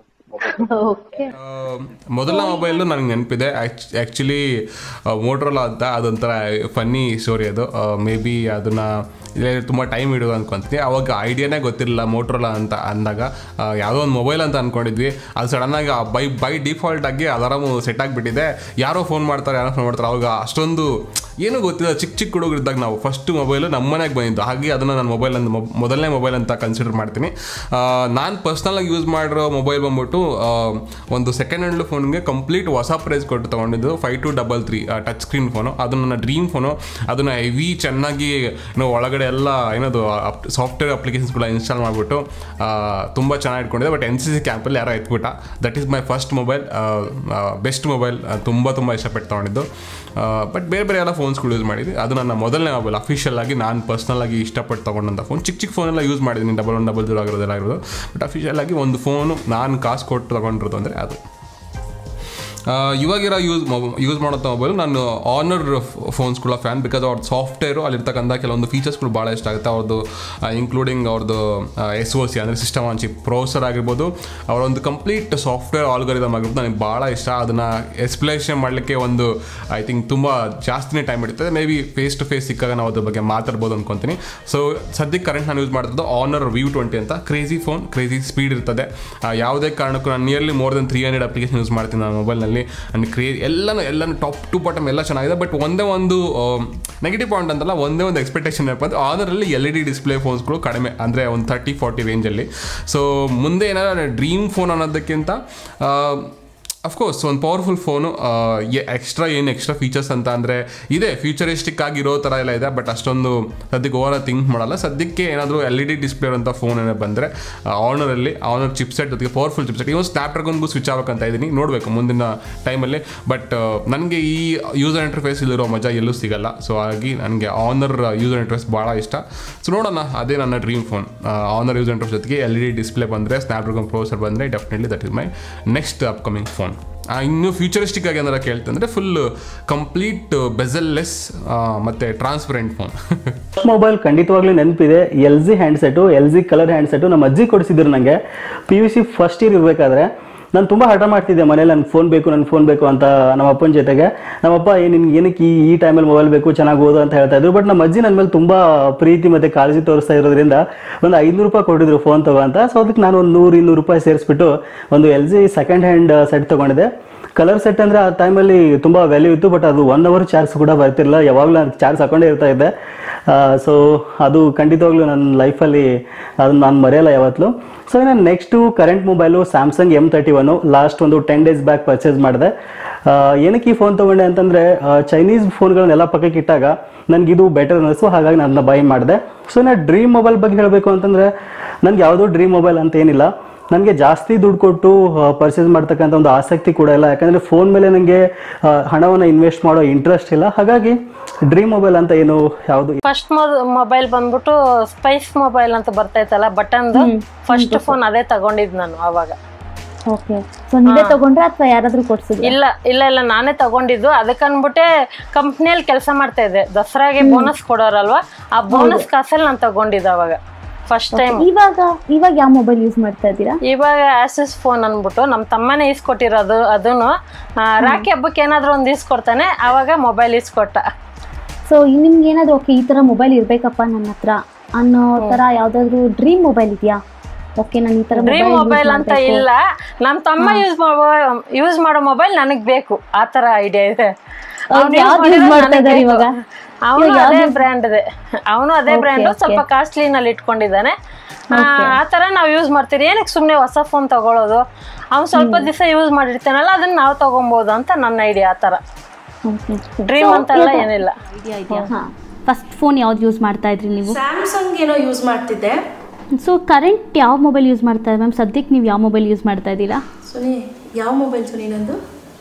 ಓಕೆ ಆ, ಮೊದಲ ಮೊಬೈಲು ನನಗೆ ನೆನಪಿದೆ ಆ್ಯಕ್ಚುಲಿ ಮೋಟ್ರೋಲಾ ಅಂತ ಅದೊಂಥರ ಫನ್ನಿ ಸ್ಟೋರಿ ಅದು ಮೇ ಬಿ ಅದನ್ನು ತುಂಬ ಟೈಮ್ ಇಡುವ ಅನ್ಕೊಂತೀನಿ ಅವಾಗ ಐಡಿಯಾನೇ ಗೊತ್ತಿರಲಿಲ್ಲ ಮೋಟ್ರೋಲಾ ಅಂತ ಅಂದಾಗ ಆ, ಯಾವುದೋ ಒಂದು ಮೊಬೈಲ್ ಅಂತ ಅಂದ್ಕೊಂಡಿದ್ವಿ ಅದು ಸಡನ್ನಾಗಿ ಬೈ ಬೈ ಡಿಫಾಲ್ಟ್ ಆಗಿ ಅಲಾರಾಮು ಸೆಟ್ ಆಗಿಬಿಟ್ಟಿದೆ ಯಾರೋ ಫೋನ್ ಮಾಡ್ತಾರೆ ಯಾರೋ ಫೋನ್ ಮಾಡ್ತಾರೆ ಅವಾಗ ಅಷ್ಟೊಂದು ಏನೂ ಗೊತ್ತಿಲ್ಲ ಚಿಕ್ಕ ಚಿಕ್ಕ ಹುಡುಗರಿದ್ದಾಗ ನಾವು ಫಸ್ಟ್ ಮೊಬೈಲು ನಮ್ಮ ಮನೆಗೆ ಬಂದಿದ್ದು ಹಾಗೆ ಅದನ್ನು ನಾನು ಮೊಬೈಲ್ ಅಂತ ಮೊಬ್- ಮೊದಲನೇ ಮೊಬೈಲ್ ಅಂತ ಕನ್ಸಿಡರ್ ಮಾಡ್ತೀನಿ ನಾನು ಪರ್ಸ್ನಲಾಗಿ ಯೂಸ್ ಮಾಡಿರೋ ಮೊಬೈಲ್ ಬಂದ್ಬಿಟ್ಟು ಆ, ಒಂದು ಸೆಕೆಂಡ್ ಹ್ಯಾಂಡ್ ಫೋನ್ಗೆ ಕಂಪ್ಲೀಟ್ ಹೊಸ ಪ್ರೈಸ್ ಕೊಟ್ಟು ತೊಗೊಂಡಿದ್ದು five two double three touch screen phone ಅದು ನನ್ನ ಡ್ರೀಮ್ ಫೋನು ಅದನ್ನು ಹೆವಿ ಚೆನ್ನಾಗಿ ಏನೋ ಒಳಗಡೆ ಎಲ್ಲ ಏನದು ಸಾಫ್ಟ್ವೇರ್ ಅಪ್ಲಿಕೇಶನ್ಸ್ಗಳ ಇನ್ಸ್ಟಾಲ್ ಮಾಡಿಬಿಟ್ಟು ತುಂಬ ಚೆನ್ನಾಗಿ ಇಟ್ಕೊಂಡಿದೆ ಬಟ್ ಎನ್ ಸಿ ಸಿ ಕ್ಯಾಂಪಲ್ಲಿ ಯಾರೋ ಎತ್ಬಿಟ್ಟ that is my first mobile best mobile ತುಂಬ ತುಂಬ ಇಷ್ಟಪಟ್ಟು ತೊಗೊಂಡಿದ್ದು ಬಟ್ ಬೇರೆ ಬೇರೆ ಎಲ್ಲ ಫೋನ್ಸ್ಗಳು ಯೂಸ್ ಮಾಡಿದ್ವಿ ಅದು ನನ್ನ ಮೊದಲನೇ ಮೊಬೈಲ್ ಅಫಿಷಿಯಲ್ ಆಗಿ ನಾನು ಪರ್ಸ್ನಲ್ ಆಗಿ ಇಷ್ಟಪಟ್ಟು ತೊಗೊಂಡಂಥ ಫೋನ್ ಚಿಕ್ಕ ಚಿಕ್ಕ ಫೋನೆಲ್ಲ ಯೂಸ್ ಮಾಡಿದ್ದೀನಿ ಡಬಲ್ ಒನ್ ಡಬಲ್ ಜೀರೋ ಆಗಿರೋದೆಲ್ಲ ಆಗಿರೋದು ಬಟ್ ಅಫಿಷಿಯಲ್ ಆಗಿ ಒಂದು ಫೋನು ನಾನು ಕಾಸು ಕೊಟ್ಟು ತಗೊಂಡಿರೋದು ಅಂದರೆ ಅದು ಆ, ಇವಾಗಿರೋ ಯೂಸ್ ಯೂಸ್ ಮಾಡೋಂಥ ಮೊಬೈಲು ನಾನು ಆನರ್ ಫೋನ್ಸ್ಗಳ ಫ್ಯಾನ್ ಬಿಕಾಸ್ ಅವ್ರದ್ದು ಸಾಫ್ಟ್ವೇರು ಅಲ್ಲಿರ್ತಕ್ಕಂಥ ಕೆಲವೊಂದು ಫೀಚರ್ಸ್ಗಳು ಭಾಳ ಇಷ್ಟ ಆಗುತ್ತೆ ಅವ್ರದ್ದು ಇನ್ಕ್ಲೂಡಿಂಗ್ ಅವ್ರದ್ದು ಎಸ್ ಓ ಸಿ ಅಂದರೆ ಸಿಸ್ಟಮ್ ಆನ್ ಚಿಪ್ ಪ್ರೋಸರ್ ಆಗಿರ್ಬೋದು ಅವರೊಂದು ಕಂಪ್ಲೀಟ್ ಸಾಫ್ಟ್ವೇರ್ ಆಲ್ಗರಿದಮ್ ಆಗಿರ್ಬೋದು ನನಗೆ ಭಾಳ ಇಷ್ಟ ಅದನ್ನು ಎಕ್ಸ್ಪ್ಲೇಷನ್ ಮಾಡಲಿಕ್ಕೆ ಒಂದು ಐ ಥಿಂಕ್ ತುಂಬ ಜಾಸ್ತಿನೇ ಟೈಮ್ ಹಿಡಿತದೆ maybe face to face ಸಿಕ್ಕಾಗ ನಾವು ಅದ್ರ ಬಗ್ಗೆ ಮಾತಾಡ್ಬೋದು ಅನ್ಕೊತೀನಿ ಸೊ ಸದ್ಯಕ್ಕೆ ಕರೆಂಟ್ ನಾನು ಯೂಸ್ ಮಾಡ್ತಿದ್ದು ಆನರ್ ವ್ಯೂ ಟ್ವೆಂಟಿ ಅಂತ ಕ್ರೇಜಿ ಫೋನ್ ಕ್ರೇಜಿ ಸ್ಪೀಡ್ ಇರ್ತದೆ ಆ, ಯಾವುದೇ ಕಾರಣಕ್ಕೂ ನಾನು nearly more than three hundred application use ಮಾಡ್ತೀನಿ ನಾನು ಮೊಬೈಲ್ನಲ್ಲಿ ಅಂಡ್ ಕ್ರೇ ಎಲ್ಲನೂ ಎಲ್ಲನೂ ಟಾಪ್ ಟು ಬಾಟಮ್ ಎಲ್ಲ ಚೆನ್ನಾಗಿದೆ ಬಟ್ ಒಂದೇ ಒಂದು ನೆಗೆಟಿವ್ ಪಾಯಿಂಟ್ ಅಂತಲ್ಲ ಒಂದೇ ಒಂದು ಎಕ್ಸ್ಪೆಕ್ಟೇಷನ್ ಏನಪ್ಪ ಅಂದರೆ ಆನರಲ್ಲಿ ಎಲ್ ಇ ಡಿ ಡಿಸ್ಪ್ಲೇ ಫೋನ್ಸ್ಗಳು ಕಡಿಮೆ ಅಂದರೆ ಒಂದು ತರ್ಟಿ ಫಾರ್ಟಿ ರೇಂಜಲ್ಲಿ ಸೊ ಮುಂದೆ ಏನಾದ್ರು ಡ್ರೀಮ್ ಫೋನ್ ಅನ್ನೋದಕ್ಕಿಂತ ಅಫ್ಕೋರ್ಸ್ ಒಂದು ಪವರ್ಫುಲ್ ಫೋನು ಎಕ್ಸ್ಟ್ರಾ ಏನು ಎಕ್ಸ್ಟ್ರಾ ಫೀಚರ್ಸ್ ಅಂತ ಅಂದರೆ ಇದೆ ಫ್ಯೂಚರಿಸ್ಟಿಕ್ ಆಗಿರೋ ಥರ ಎಲ್ಲ ಇದೆ ಬಟ್ ಅಷ್ಟೊಂದು ಸದ್ಯಕ್ಕೆ ಓವರ್ ಥಿಂಕ್ ಮಾಡಲ್ಲ ಸದ್ಯಕ್ಕೆ ಏನಾದರೂ ಎಲ್ ಇ ಡಿ ಡಿಸ್ಪ್ಲೇ ಅಂತ ಫೋನ್ ಏನೋ ಬಂದರೆ ಆನರಲ್ಲಿ ಆನರ್ ಚಿಪ್ಸೆಟ್ ಜೊತೆಗೆ ಪವರ್ಫುಲ್ ಚಿಪ್ಸೆಟ್ ಇವತ್ತು ಸ್ನ್ಯಾಪ್ಡ್ರಾಗನ್ಗೂ ಸ್ವಿಚ್ ಆಗ್ಬೇಕಂತ ಇದ್ದೀನಿ ನೋಡಬೇಕು ಮುಂದಿನ ಟೈಮಲ್ಲಿ ಬಟ್ ನನಗೆ ಈ ಯೂಸರ್ ಇಂಟರ್ಫೇಸ್ ಇಲ್ಲಿರೋ ಮಜಾ ಎಲ್ಲೂ ಸಿಗಲ್ಲ ಸೊ ಹಾಗಾಗಿ ನನಗೆ ಆನರ್ ಯೂಸರ್ ಇಂಟರ್ಫೇಸ್ ಭಾಳ ಇಷ್ಟ ಸೊ ನೋಡೋಣ ಅದೇ ನನ್ನ dream phone Honor user interface ಜೊತೆಗೆ ಎಲ್ ಇ ಡಿ ಡಿಸ್ಪ್ಲೇ ಬಂದರೆ ಸ್ನ್ಯಾಪ್ಡ್ರಾಗನ್ ಪ್ರೋಸರ್ ಬಂದರೆ definitely that is my next upcoming phone ಇನ್ನು ಫ್ಯೂಚರಿಸ್ಟಿಕ್ ಆಗಿ ಏನಾರ ಕೇಳ್ತಂದ್ರೆ ಫುಲ್ ಕಂಪ್ಲೀಟ್ ಬೆಸಲ್ಲೆಸ್ ಮತ್ತು ಟ್ರಾನ್ಸ್ಪರೆಂಟ್ ಫೋನ್ ಮೊಬೈಲ್ ಖಂಡಿತವಾಗ್ಲೂ ನೆನಪಿದೆ L G handset L G colour handset ನಮ್ಮ ಅಜ್ಜಿ ಕೊಡಿಸಿದ್ರು ನನಗೆ P U C first year ಇರಬೇಕಾದ್ರೆ ನಾನು ತುಂಬ ಹಠ ಮಾಡ್ತಿದ್ದೆ ಮನೇಲಿ ನನಗೆ ಫೋನ್ ಬೇಕು ನನ್ನ ಫೋನ್ ಬೇಕು ಅಂತ ನಮ್ಮ ಅಪ್ಪನ ಜೊತೆಗೆ ನಮ್ಮಪ್ಪ ಏ ನಿನ್ಗೆ ಏನಕ್ಕೆ ಈ ಈ ಟೈಮಲ್ಲಿ ಮೊಬೈಲ್ ಬೇಕು ಚೆನ್ನಾಗಿ ಓದು ಅಂತ ಹೇಳ್ತಾ ಇದ್ರು ಬಟ್ ನಮ್ಮ ಅಜ್ಜಿ ನನ್ನ ಮೇಲೆ ತುಂಬ ಪ್ರೀತಿ ಮತ್ತು ಕಾಳಜಿ ತೋರಿಸ್ತಾ ಇರೋದ್ರಿಂದ ಒಂದು ಐನೂರು ರೂಪಾಯಿ ಕೊಟ್ಟಿದ್ರು ಫೋನ್ ತಗೋ ಅಂತ ಸೊ ಅದಕ್ಕೆ ನಾನು ಒಂದು ನೂರು ಇನ್ನೂರು ರೂಪಾಯಿ ಸೇರಿಸ್ಬಿಟ್ಟು ಒಂದು L G second hand set ತೊಗೊಂಡಿದ್ದೆ ಕಲರ್ ಸೆಟ್ ಅಂದರೆ ಆ ಟೈಮಲ್ಲಿ ತುಂಬ ವ್ಯಾಲ್ಯೂ ಇತ್ತು ಬಟ್ ಅದು ಒನ್ ಅವರ್ ಚಾರ್ಜ್ ಕೂಡ ಬರ್ತಿರಲಿಲ್ಲ ಯಾವಾಗಲೂ ನಾನು ಚಾರ್ಜ್ ಹಾಕೊಂಡೇ ಇರ್ತಾ ಇದ್ದೆ ಸೊ ಅದು ಖಂಡಿತವಾಗ್ಲೂ ನನ್ನ ಲೈಫಲ್ಲಿ ಅದನ್ನ ನಾನು ಮರೆಯಲ್ಲ ಯಾವತ್ತೂ ಸೊ ಇನ್ನು next current mobile Samsung M thirty one last ಒಂದು ಟೆನ್ ಡೇಸ್ ಬ್ಯಾಕ್ ಪರ್ಚೇಸ್ ಮಾಡಿದೆ ಆ, ಏನಕ್ಕೆ ಈ ಫೋನ್ ತೊಗೊಂಡೆ ಅಂತಂದರೆ ಚೈನೀಸ್ ಫೋನ್ಗಳನ್ನೆಲ್ಲ ಪಕ್ಕಕ್ಕೆ ಇಟ್ಟಾಗ ನನಗೆ ಇದು ಬೆಟರ್ ಅನ್ನಿಸ್ತು ಹಾಗಾಗಿ ನಾನು ಅದನ್ನ ಬೈ ಮಾಡಿದೆ ಸೊ ಇನ್ನು ಡ್ರೀಮ್ ಮೊಬೈಲ್ ಬಗ್ಗೆ ಹೇಳಬೇಕು ಅಂತಂದರೆ ನನಗೆ ಯಾವುದೋ ಡ್ರೀಮ್ ಮೊಬೈಲ್ ಅಂತ ಏನಿಲ್ಲ ನನಗೆ ಜಾಸ್ತಿ ದುಡ್ಡು ಕೊಟ್ಟು ಪರ್ಚೇಸ್ ಮಾಡ್ತಕ್ಕಂಥ ಒಂದು ಆಸಕ್ತಿ ಕೂಡ ಇಲ್ಲ ಯಾಕಂದರೆ ಫೋನ್ ಮೇಲೆ ನನಗೆ ಹಣವನ್ನು ಇನ್ವೆಸ್ಟ್ ಮಾಡೋ ಇಂಟ್ರೆಸ್ಟ್ ಇಲ್ಲ ಹಾಗಾಗಿ ಡ್ರೀಮ್ ಮೊಬೈಲ್ ಅಂತ ಏನು ಯಾವುದು ಫಸ್ಟ್ ಮೊಬೈಲ್ ಬಂದ್ಬಿಟ್ಟು ಸ್ಪೈಸ್ ಮೊಬೈಲ್ ಅಂತ ಬರ್ತೈತಲ್ಲ ಬಟನ್ದು ಫಸ್ಟ್ ಫೋನ್ ಅದೇ ತಗೊಂಡಿದ್ ನಾನು ಅವಾಗ ಓಕೆ ಸೊ ನೀವೇ ತಗೊಂಡ್ರೆ ಅಥವಾ ಯಾರಾದ್ರೂ ಕೊಡ್ಸಿದ್ರೆ ಇಲ್ಲ ಇಲ್ಲ ಇಲ್ಲ ನಾನೇ ತಗೊಂಡಿದ್ದು ಅದಕ್ಕೆ ಅನ್ಬಿಟ್ಟೆ ಕಂಪ್ನಿಯಲ್ಲಿ ಕೆಲಸ ಮಾಡ್ತಾ ಇದ್ದೆ ದಸರಾಗೆ ಬೋನಸ್ ಕೊಡೋರಲ್ವಾ ಆ ಬೋನಸ್ ಕಾಸಲ್ಲಿ ನಾನು ತಗೊಂಡಿದ್ದೆ ಅವಾಗ ಫಸ್ಟ್ ಟೈಮ್ ಇವಾಗ ಇವಾಗ ಯಾವ ಮೊಬೈಲ್ ಯೂಸ್ ಮಾಡ್ತಾ ಇದ್ದೀರಾ ಇವಾಗ ಆಸಿಸ್ ಫೋನ್ ಅನ್ಬಿಟ್ಟು ನಮ್ಮ ತಮ್ಮನೇ ಇಸ್ಕೊಟ್ಟಿರೋದು ಅದನ್ನು ಆ, ರಾಖಿ ಹಬ್ಬಕ್ಕೆ ಏನಾದ್ರು ಒಂದು ಇಸ್ಕೊಡ್ತಾನೆ ಅವಾಗ ಮೊಬೈಲ್ ಇಸ್ಕೊಟ್ಟ ಸೊ ನಿಮ್ಗೆ ಏನಾದ್ರು ಓಕೆ ಈ ತರ ಮೊಬೈಲ್ ಇರ್ಬೇಕಪ್ಪ ನನ್ನ ಹತ್ರ ಅನ್ನೋ ತರ ಯಾವ್ದಾದ್ರು ಡ್ರೀಮ್ ಮೊಬೈಲ್ ಇದೆಯಾ ಓಕೆ ನಾನು ಈ ತರ ಡ್ರೀಮ್ ಮೊಬೈಲ್ ಅಂತ ಇಲ್ಲ ನಮ್ಮ ತಮ್ಮ ಯೂಸ್ ಯೂಸ್ ಮಾಡೋ ಮೊಬೈಲ್ ನನಗ್ ಬೇಕು ಆ ತರ ಐಡಿಯಾ ಇದೆ ಅವ್ರು ಯಾವ್ದು use ಮಾಡ್ತಾ ಇದಾರೆ ಇವಾಗ? ಅವನು ಇವಾಗ ಅದೇ ಯಾವ್ದು- ಬ್ರ್ಯಾಂಡ್ ಇದೆ ಅವನು ಅದೇ Okay, ಬ್ರ್ಯಾಂಡ್ okay. ಸ್ವಲ್ಪ ಕಾಸ್ಟ್ಲಿ ನಲ್ಲಿ ಇಟ್ಕೊಂಡಿದ್ದಾನೆ ಆ, ಆ ತರ ನಾವು ಯೂಸ್ ಮಾಡ್ತೀರಿ ಏನಕ್ಕೆ ಸುಮ್ನೆ ಹೊಸ ಫೋನ್ ತಗೊಳ್ಳೋದು ಅವ್ನು ಸ್ವಲ್ಪ ದಿವಸ ಯೂಸ್ ಮಾಡಿರ್ತಾನಲ್ಲ ಅದನ್ನ ನಾವು ತಗೊಬೋದು ಅಂತ ನನ್ನ ಐಡಿಯಾ ಆ ತರ ಡ್ರೀಮ್ ಅಂತೆಲ್ಲ ಏನಿಲ್ಲ ಐಡಿಯಾ ಇದೆಯಾ ಫಸ್ಟ್ ಫೋನ್ ಯಾವ್ದು ಯೂಸ್ ಮಾಡ್ತಾ ಇದ್ರಿ ನೀವು ಸ್ಯಾಮ್ಸಂಗ್ ಏನೋ ಯೂಸ್ ಮಾಡ್ತಿದ್ದೆ ಸೊ ಕರೆಂಟ್ ಯಾವ ಮೊಬೈಲ್ ಯೂಸ್ ಮಾಡ್ತಾ ಇದ್ದೀರಾ ಮ್ಯಾಮ್ ಸದ್ಯಕ್ಕೆ ನೀವು ಯಾವ ಮೊಬೈಲ್ ಯೂಸ್ ಮಾಡ್ತಾ ಇದ್ದೀರಾ ಸುನಿ ಯಾವ ಮೊಬೈಲ್ ಸುನಿ ನಂದು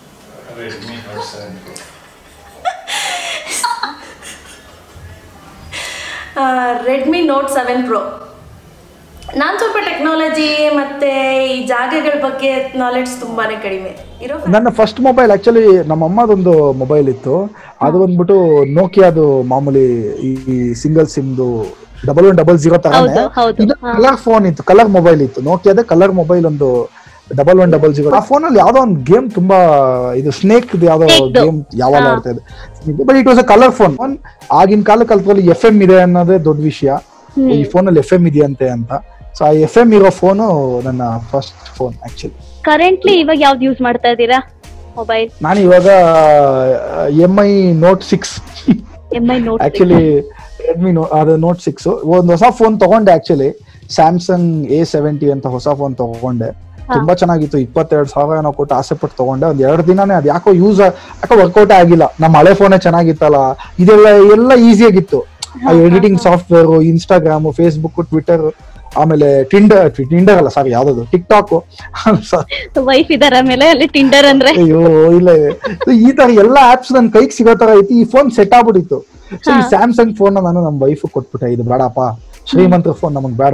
ರೆಡ್ಮಿ ನೋಟ್ ಸೆವೆನ್ ಪ್ರೋ ನಾನು ಸ್ವಲ್ಪ ಟೆಕ್ನಾಲಜಿ ಮತ್ತೆ ಈ ಜಾಗಗಳ ಬಗ್ಗೆ ನಾಲೆಡ್ಜ್ ತುಂಬಾನೇ ಕಡಿಮೆ ಇರೋ ನನ್ನ ಫಸ್ಟ್ ಮೊಬೈಲ್ ಆಕ್ಚುಲಿ ನಮ್ಮ ಅಮ್ಮದೊಂದು ಮೊಬೈಲ್ ಇತ್ತು ಅದು ಬಂದ್ಬಿಟ್ಟು ನೋಕಿಯಾದು ಮಾಮೂಲಿ ಈ ಸಿಂಗಲ್ ಸಿಮ್ದು ಡಬಲ್ ಒನ್ ಡಬಲ್ ಜೀರೋ ತರಾನೇ ಹೌದು, ಹೌದು. ಇದು ಕಲರ್ ಫೋನ್ ಇತ್ತು ಕಲರ್ ಮೊಬೈಲ್ ಇತ್ತು ನೋಕಿಯಾದ ಕಲರ್ ಮೊಬೈಲ್ ಒಂದು ಡಬಲ್ ಒನ್ ಡಬಲ್ ಜೀರೋ ಆ ಫೋನ್ ಅಲ್ಲಿ ಯಾವ್ದೋ ಒಂದು ಗೇಮ್ ತುಂಬಾ ಇದು ಸ್ನೇಕ್ ಯಾವ್ದೋ ಗೇಮ್ ಯಾವಾಗ ಆಡ್ತಾ ಇದೆ but it was a colour phone ಆಗಿನ ಕಾಲಕ್ಕೆ ಅಲ್ಪದಲ್ಲಿ ಎಫ್ ಎಂ ಇದೆ ಅನ್ನೋದೇ ದೊಡ್ಡ ವಿಷಯ ಈ ಫೋನ್ ಅಲ್ಲಿ ಎಫ್ ಎಂ ಇದೆಯಂತೆ ಅಂತ ಸೊ ಆ ಎಫ್ ಎಂ ಇರೋ ಫೋನು ನನ್ನ ಫಸ್ಟ್ ಫೋನ್ ಆಕ್ಚುಲಿ ಕರೆಂಟ್ಲಿ ಇವಾಗ ಯಾವ್ದು ಯೂಸ್ ಮಾಡ್ತಾ ಇದ್ದೀರಾ ಮೊಬೈಲ್ ನಾನು ಇವಾಗ M I Note six M I Note actually Redmi no ಅದು ನೋಟ್ ಸಿಕ್ಸ್ ಒಂದು ಹೊಸ ಫೋನ್ ತಗೊಂಡೆ ಆಕ್ಚುಲಿ ಸ್ಯಾಮ್ಸಂಗ್ ಎ ಸೆವೆಂಟಿ ಅಂತ ಹೊಸ ಫೋನ್ ತಗೊಂಡೆ ತುಂಬಾ ಚೆನ್ನಾಗಿತ್ತು ಇಪ್ಪತ್ತೆರಡು ಸಾವಿರ ಏನೋ ಕೊಟ್ಟು ಆಸೆ ಪಟ್ಟು ತಗೊಂಡೆ ಒಂದ್ ಎರಡು ದಿನನೇ ಅದು ಯಾಕೋ ಯೂಸ್ ಯಾಕೋ ವರ್ಕೌಟ್ ಆಗಿಲ್ಲ ನಮ್ಮ ಹಳೆ ಫೋನೇ ಚೆನ್ನಾಗಿತ್ತಲ್ಲ ಇದೆಲ್ಲ ಎಲ್ಲ ಈಸಿ ಆಗಿತ್ತು editing software Instagram Facebook Twitter ಆಮೇಲೆ ಟಿಂಡರ್ ಟಿಂಡರ್ ಅಲ್ಲ ಸಾರಿ ಯಾವ್ದದು ಟಿಕ್ ಟಾಕ್ ವೈಫ್ ಇದಾರ ಆಮೇಲೆ ಅಲ್ಲಿ ಟಿಂಡರ್ ಅಂದ್ರೆ ಅಯ್ಯೋ ಇಲ್ಲ ಇದೆ. So, ಈ ತರ ಎಲ್ಲಾ ಆಪ್ಸ್ ನನ್ ಕೈಗೆ ಸಿಗೋ ತರ ಐತಿ ಈ ಫೋನ್ ಸೆಟ್ ಆಗ್ಬಿಟ್ಟಿತ್ತು ಸೊ ಈ ಸ್ಯಾಮ್ಸಂಗ್ ಫೋನ್ ನಾನು ನಮ್ಮ ವೈಫ್ ಕೊಟ್ಬಿಟ್ಟೆ ಇದು ಬೇಡಪ್ಪ ಶ್ರೀಮಂತರ ಫೋನ್ ನಮಗ್ ಬೇಡ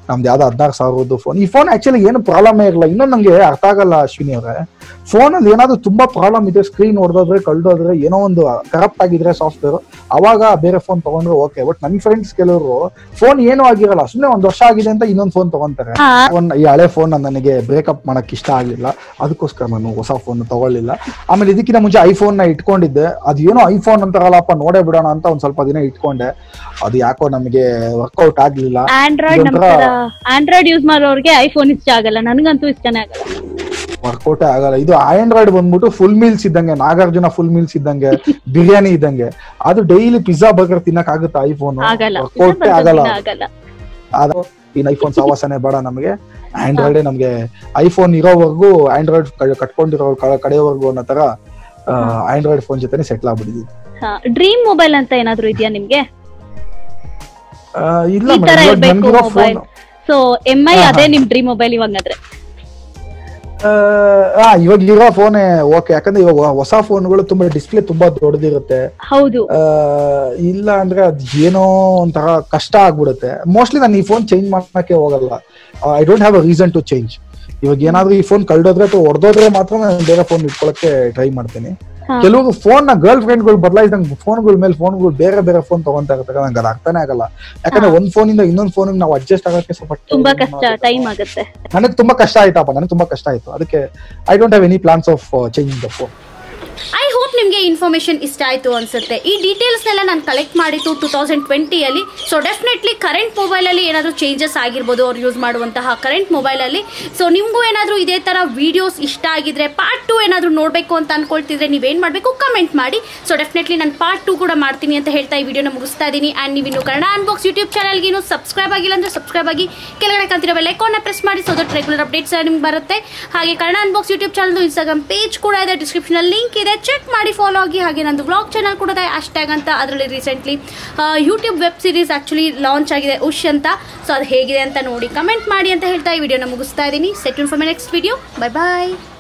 ನಮ್ದು ಯಾವ್ದೋ ಹದಿನಾರು ಸಾವಿರದ್ದು ಫೋನ್ ಈ ಫೋನ್ ಆಕ್ಚುಲಿ ಏನು ಪ್ರಾಬ್ಲಮ್ ಇರಲ್ಲ ಇನ್ನೊಂದು ನಂಗೆ ಅರ್ಥ ಆಗಲ್ಲ ಅಶ್ವಿನಿ ಅವರೇ ಫೋನ್ ಅಲ್ಲಿ ಏನಾದ್ರು ತುಂಬಾ ಪ್ರಾಬ್ಲಮ್ ಇದೆ ಸ್ಕ್ರೀನ್ ಹೊಡೆದೋದ್ರೆ ಕಳ್ದೋದ್ರೆ ಏನೋ ಒಂದು ಕರಪ್ಟ್ ಆಗಿದ್ರೆ ಸಾಫ್ಟ್ವೇರ್ ಅವಾಗ ಬೇರೆ ಫೋನ್ ತಗೊಂಡ್ರೆ ಓಕೆ ಬಟ್ ನನ್ನ ಫ್ರೆಂಡ್ಸ್ ಕೆಲವರು ಫೋನ್ ಏನೂ ಆಗಿರಲ್ಲ ಸುಮ್ಮನೆ ಒಂದ್ ವರ್ಷ ಆಗಿದೆ ಅಂತ ಇನ್ನೊಂದು ಫೋನ್ ತಗೊಂತಾರೆ ಫೋನ್ ಈ ಹಳೆ ಫೋನ್ ನನಗೆ ಬ್ರೇಕಪ್ ಮಾಡಕ್ ಇಷ್ಟ ಆಗ್ಲಿಲ್ಲ ಅದಕ್ಕೋಸ್ಕರ ನಾನು ಹೊಸ ಫೋನ್ ತಗೊಳ್ಳಿಲ್ಲ ಆಮೇಲೆ ಇದಕ್ಕಿಂತ ಮುಂಚೆ ಐಫೋನ್ ನ ಇಟ್ಕೊಂಡಿದ್ದೆ ಅದು ಏನೋ ಐಫೋನ್ ಅಂತಾರಲ್ಲಪ್ಪ ನೋಡೇ ಬಿಡೋಣ ಅಂತ ಒಂದ್ ಸ್ವಲ್ಪ ದಿನ ಇಟ್ಕೊಂಡೆ ಅದು ಯಾಕೋ ನಮಗೆ ವರ್ಕೌಟ್ ಆಗ್ಲಿಲ್ಲ ಆಂಡ್ರಾಯ್ಡ್ ನಮ್ ಇದೊಂಥರ ತರ ಆಂಡ್ರಾಯ್ಡ್ ಯೂಸ್ ಮಾಡೋರ್ಗೆ ಐಫೋನ್ ಇಷ್ಟ ಆಗಲ್ಲ ನನಗಂತೂ ಇಷ್ಟನೇ ಆಗಲ್ಲ ವರ್ಕೌಟೇ ಆಗಲ್ಲ ಇದು ಆಂಡ್ರಾಯ್ಡ್ ಬಂದ್ಬಿಟ್ಟು ಫುಲ್ ಮೀಲ್ಸ್ ಇದ್ದಂಗೆ ನಾಗಾರ್ಜುನ ಫುಲ್ ಮೀಲ್ಸ್ ಇದ್ದಂಗೆ ಬಿರಿಯಾನಿ ಇದ್ದಂಗೆ ಅದು ಡೈಲಿ ಪಿಜ್ಜಾ ಬರ್ಗರ್ ತಿನ್ನಕ್ ಆಗುತ್ತೆ ಐಫೋನ್ ಆಗಲ್ಲ ವರ್ಕೌಟೇ ಆಗಲ್ಲ ಆಗಲ್ಲ ಅದು ಇನ್ ಐಫೋನ್ ಸವಾಸನೆ ಬೇಡ ನಮಗೆ ಆಂಡ್ರಾಯ್ಡ್ ನಮ್ಗೆ ಐಫೋನ್ ಇರೋವರೆಗೂ ಆಂಡ್ರಾಯ್ಡ್ ಕಟ್ಕೊಂಡಿರೋ ಕ- ಕಡೆಯವರೆಗೂ ಅನ್ನೋ ತರ ಆಂಡ್ರಾಯ್ಡ್ ಫೋನ್ ಜೊತೆನೆ ಸೆಟ್ಲ್ ಆಗ್ಬಿಟ್ಟಿದ್ವಿ ಡ್ರೀಮ್ ಮೊಬೈಲ್ ಅಂತ ಏನಾದ್ರು ಇದೆಯಾ ನಿಮ್ಗೆ ಆ, ಇಲ್ಲ ಈ ತರ ಮೇಡಮ್ ಇರ್ಬೇಕು ನನ್ಗಿರೋ mobile phone so M I ಹಾ, ಅದೇ ಹಾ. ನಿಮ್ ಡ್ರೀಮ್ ಮೊಬೈಲ್ ಇವಾಗಾದ್ರೆ ಆ ಇವಾಗ ಇರೋ ಫೋನೇ ಓಕೆ ಯಾಕಂದ್ರೆ ಇವಾಗ ಹೊಸ ಫೋನ್ಗಳು ತುಂಬಾ ಡಿಸ್ಪ್ಲೇ ತುಂಬಾ ದೊಡ್ಡದಿರುತ್ತೆ ಹೌದು ಆ, ಇಲ್ಲ ಅಂದ್ರೆ ಅದ್ ಏನೋ ಒಂಥರ ಕಷ್ಟ ಆಗ್ಬಿಡುತ್ತೆ ಮೋಸ್ಟ್ಲಿ ನಾನು ಈ ಫೋನ್ ಚೇಂಜ್ ಮಾಡಕ್ಕೆ ಹೋಗಲ್ಲ I don't have a reason to change ಇವಾಗ ಏನಾದ್ರೂ ಈ ಫೋನ್ ಕಳ್ದೋದ್ರೆ ಅಥವಾ ಹೊಡೆದೋದ್ರೆ ಮಾತ್ರ ನಾನು ಬೇರೆ ಫೋನ್ ಇಟ್ಕೊಳಕ್ಕೆ ಟ್ರೈ ಮಾಡ್ತೀನಿ ಹಾ. ಕೆಲವರು ಫೋನ್ ನ ಗರ್ಲ್ ಫ್ರೆಂಡ್ ಗಳು ಬದಲಾಯಿಸಿದಂಗೆ ಫೋನ್ಗಳ ಮೇಲೆ ಫೋನ್ಗಳು ಬೇರೆ ಬೇರೆ ಫೋನ್ ತಗೊಂತಾ ಇರ್ತಾರೆ ನಂಗೆ ಅದು ಅರ್ಥನೇ ಆಗಲ್ಲ ಯಾಕಂದ್ರೆ ಒಂದ್ ಫೋನ್ ಇಂದ ಇನ್ನೊಂದ್ ಫೋನ್ ನಾವು ಅಡ್ಜಸ್ಟ್ ಆಗಕ್ಕೆ ಸ್ವಲ್ಪ ತುಂಬಾ ಕಷ್ಟ ಟೈಮ್ ಆಗುತ್ತೆ ನನಗೆ ತುಂಬಾ ಕಷ್ಟ ಆಯ್ತಪ್ಪ ನನಗೆ ತುಂಬಾ ಕಷ್ಟ ಆಯ್ತು ಅದಕ್ಕೆ I don't have any plans of changing the phone I hope ನಿಮಗೆ ಇನ್ಫಾರ್ಮೇಶನ್ ಇಷ್ಟ ಆಯಿತು ಅನ್ಸುತ್ತೆ ಈ ಡೀಟೇಲ್ಸ್ನೆಲ್ಲ ನಾನು ಕಲೆಕ್ಟ್ ಮಾಡಿದ್ದು ಟೂ ತೌಸಂಡ್ ಟ್ವೆಂಟಿಯಲ್ಲಿ ಸೊ ಡೆಫಿನೆಟ್ಲಿ ಕರೆಂಟ್ ಮೊಬೈಲಲ್ಲಿ ಏನಾದರೂ ಚೇಂಜಸ್ ಆಗಿರ್ಬೋದು ಅವ್ರು ಯೂಸ್ ಮಾಡುವಂತಹ ಕರೆಂಟ್ ಮೊಬೈಲಲ್ಲಿ ಸೊ ನಿಮಗೂ ಏನಾದರೂ ಇದೇ ಥರ ವೀಡಿಯೋಸ್ ಇಷ್ಟ ಆಗಿದ್ರೆ ಪಾರ್ಟ್ ಟು ಏನಾದರೂ ನೋಡಬೇಕು ಅಂತ ಅನ್ಕೊಳ್ತಿದ್ರೆ ನೀವೇನು ಮಾಡಬೇಕು ಕಮೆಂಟ್ ಮಾಡಿ ಸೊ ಡೆಫಿನೆಟ್ಲಿ ನಾನು ಪಾರ್ಟ್ ಟು ಕೂಡ ಮಾಡ್ತೀನಿ ಅಂತ ಹೇಳ್ತಾ ಈ ವಿಡಿಯೋನ ಮುಗಿಸ್ತಾ ಇದ್ದೀನಿ ಆ್ಯಂಡ್ ನೀವು ಇನ್ನು ಕನ್ನಡ ಅನ್ಬಾಕ್ಸ್ ಯೂಟ್ಯೂಬ್ ಚಾನಲ್ಗೆ ಇನ್ನೂ ಸಬ್ಸ್ಕ್ರೈಬ್ ಆಗಿಲ್ಲ ಅಂದರೆ ಸಬ್ಸ್ಕ್ರೈಬ್ ಆಗಿ ಕೆಳಗಡೆ ಕಾಣ್ತಿರೋ ಬೆಲ್ ಐಕಾನ್ನ ಪ್ರೆಸ್ ಮಾಡಿ ಸೊ ದಟ್ ರೆಗ್ಯುಲರ್ ಅಪ್ಡೇಟ್ಸ್ ನಿಮ್ಗೆ ಬರುತ್ತೆ ಹಾಗೆ Kannada unbox YouTube channel Instagram page ಕೂಡ ಇದೆ ಡಿಸ್ಕ್ರಿಪ್ಷನಲ್ಲಿ ಲಿಂಕ್ ಇದೆ ಚೆಕ್ ಮಾಡಿ ಫಾಲೋ ಆಗಿ ಹಾಗೆ ನಂದು ವ್ಲಾಗ್ ಚಾನಲ್ ಕೂಡ ಇದೆ ಟ್ಯಾಗ್ ಅಂತ ಅದರಲ್ಲಿ recently YouTube web series actually launch ಆಗಿದೆ ಉಶ್ ಅಂತ ಸೊ ಅದು ಹೇಗಿದೆ ಅಂತ ನೋಡಿ ಕಮೆಂಟ್ ಮಾಡಿ ಅಂತ ಹೇಳ್ತಾ ಈ ವಿಡಿಯೋನ ಮುಗಿಸ್ತಾ ಇದ್ದೀನಿ set for my next video bye bye